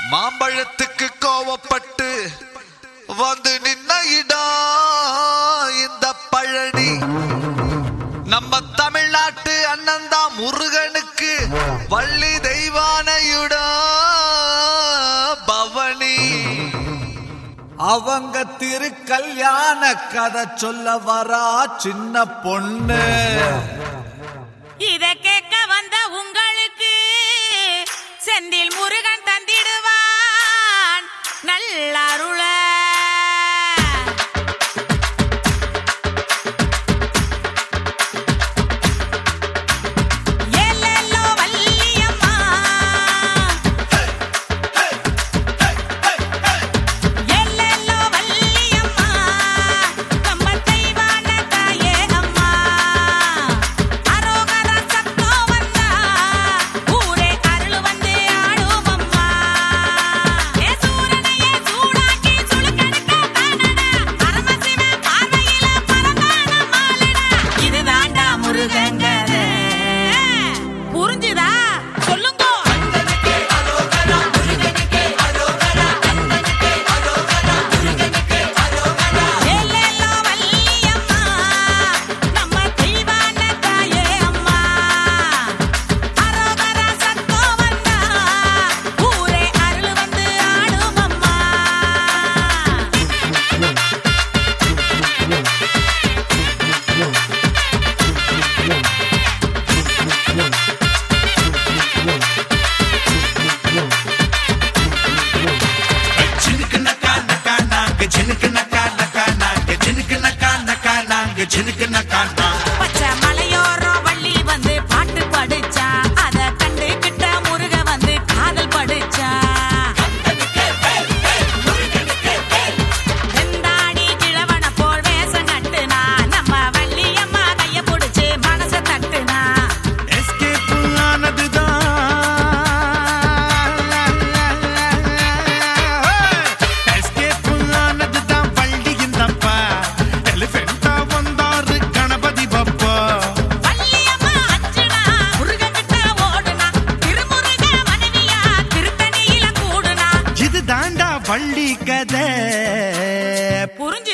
மாம்பழத்துக்கு கோவப்பட்டு வந்து நின்ன இடம் இந்த பழனி நம்ம தமிழ்நாட்டு அண்ணன் தான் முருகனுக்கு வள்ளி தெய்வானையுடா பவனி அவங்க திரு கல்யாண கதை சொல்ல வரா சின்ன பொண்ணு இத கேட்க வந்த உங்களுக்கு செந்தில் முருகன் தந்திடுவான் நல்லருள ஏலேலோ வள்ளியம்மா ஏலேலோ வள்ளியம்மா நம்ம தெய்வான தாயே அம்மா அரோகர சத்தம் வந்தா ஊரே அருள் வந்து ஆடும் அம்மா ஏ சூரனையே சூடாக்கி சுளுக்கெடுக்க தானடா பரமசிவ பார்வையில பரந்தான மாலடா இதுதான்டா முருகங்கத புரிஞ்சுதா சொல்லுங்க ஏலேலோ வள்ளியம்மா நம்ம தெய்வான தாயே அம்மா அரோகர சத்தம் வந்தா ஊரே அருள் வந்து ஆடும் அம்மா ஜினுக்கு நக்கா நக்கா நாங்க ஜினுக்கு நக்கா நக்கா நாங்க ஜினுக்கு நக்கா நக்கா நாங்க ஜினுக்கு நக்கா நா பச்சை மலையோரம் வள்ளி வந்து பாட்டு படிச்சா அத கண்டுகிட்ட முருக வந்து காதல் படிச்சா வெந்தாடி கிழவன போல் வேஷம் கட்டுனா நம்ம வள்ளியம்மா கைய புடிச்சு மனச தட்டுனா எஸ்கேப் ஆனதுதான் எஸ்கேப் ஆனதுதான் வள்ளியின் தப்பா எலிஃபென்டா வந்தாரு கணபதி பப்பா வள்ளியம்மா அஞ்சுனா முருகன்கிட்ட ஓடுனா திருமுருக மனைவியா திருத்தணியில கூடுனா இது தாண்டா வள்ளி கதை புரிஞ்சு